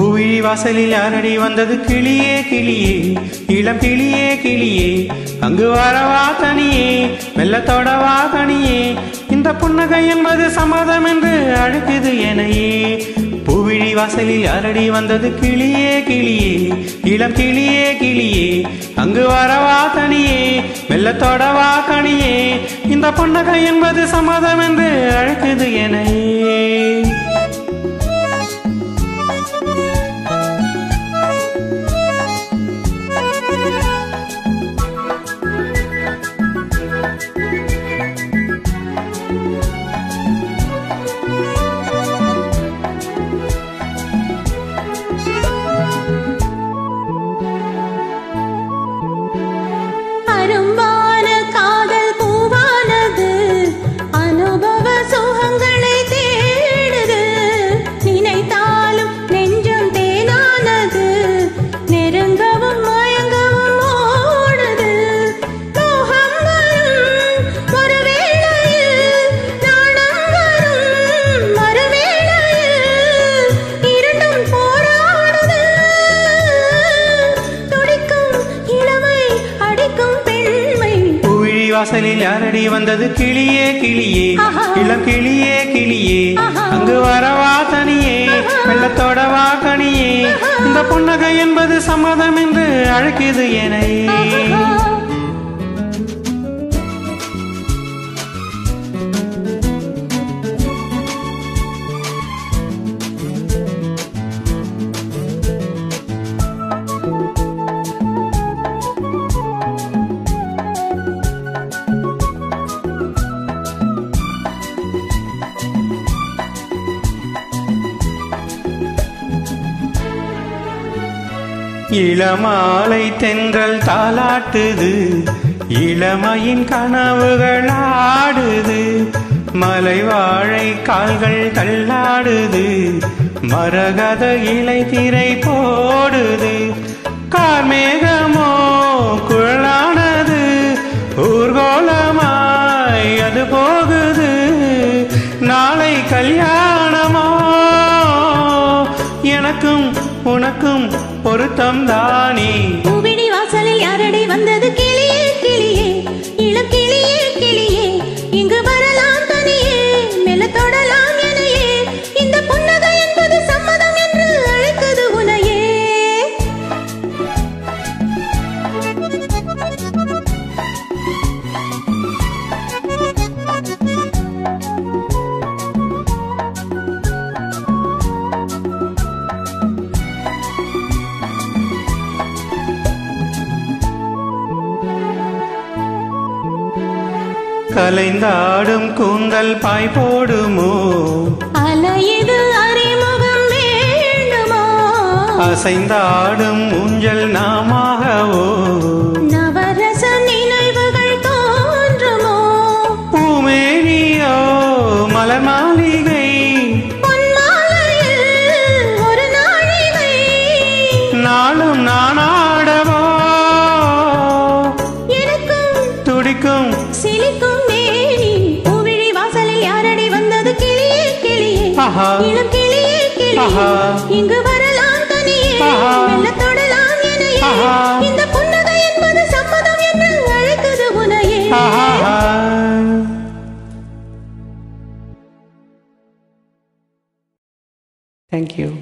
பூவிழி வாசலில் யாரடி வந்தது கிளியே கிளியே இளம் கிளியே கிளியே அங்கு வரவா தனியே மெல்லத்தோடவா தனியே இந்த புன்னகை என்பது சம்மதம் என்று அழைக்குது எனையே பூவிழி வாசலில் யாரடி வந்தது கிளியே கிளியே இளம் கிளியே கிளியே அங்கு வரவா தனியே மெல்லத்தோடவா கனியே இந்த புன்னகை என்பது சம்மதம் என்று அழைக்குது எனையே அரும்பான காதல் பூவானது அனுபவ சுகங்களை தேடுது நினைத்தாலும் நெஞ்சம் தேனானது நெருங்கவும் மயங்கவும் ஓடுது மோகம் வரும் ஒரு வேளையில் நாணம் வரும் மறுவேளையில் இரண்டும் போராடுது துடிக்கும் இளமை அடிக்கும் பெண்மை பூவிழி வாசலில் யாரடி வந்தது கிளியே கிளியே ஆஹா. இளம் கிளியே கிளியே ஆஹா. அங்கு வரவா தனியே வெள்ளத்தோடவா கனியே இந்த புன்னகை என்பது சம்மதம் என்று அழைக்குது எனையே இளமாலை தென்றல் தாலாட்டுது இளமையின் கனவுகள் ஆடுது மலை வாழை கால்கள் தள்ளாடுது மரகத இலை திரை போடுது கார்மேகமோ குழலானது ஊர்கோலமாய் அது போகுது நாளை கல்யாணமோ எனக்கும் உனக்கும் பொருத்தம் தானே பூவிழி வாசலில் யாரடி வந்தது கிளியே கிளியே இளம் கிளியே கிளியே இங்கு வரலாம் தனியே மெல்ல தொடலாம் எனையே இந்த புன்னகை என்பது சம்மதம் என்று அழைக்குது உனையே கலைந்தாடும் கூந்தல் பாய் போடுமோ அலையுது அறிமுகம் வேண்டுமோ அசைந்தாடும் ஊஞ்சல் நாமாகவோ நவரச நினைவுகள் தோன்றுமோ பூமேனியோ மலர் மாளிகை பொன்மாலையில் ஒரு நாழிகை நாளும் நானாடவோ எனக்கும் துடிக்கும் சிலிக்கும் மேனி பூவிழி வாசலில் யாரடி வந்தது கிளியே கிளியே ஆஹா. இளம் கிளியே கிளியே ஆஹா. இங்கு வரலாம் தனியே ஆஹா. மெல்ல தொடலாம் எனையே ஆஹா. இந்த புன்னகை என்பது சம்மதம் என்று அழைக்குது உனையே ஆஹா தேங்க்யூ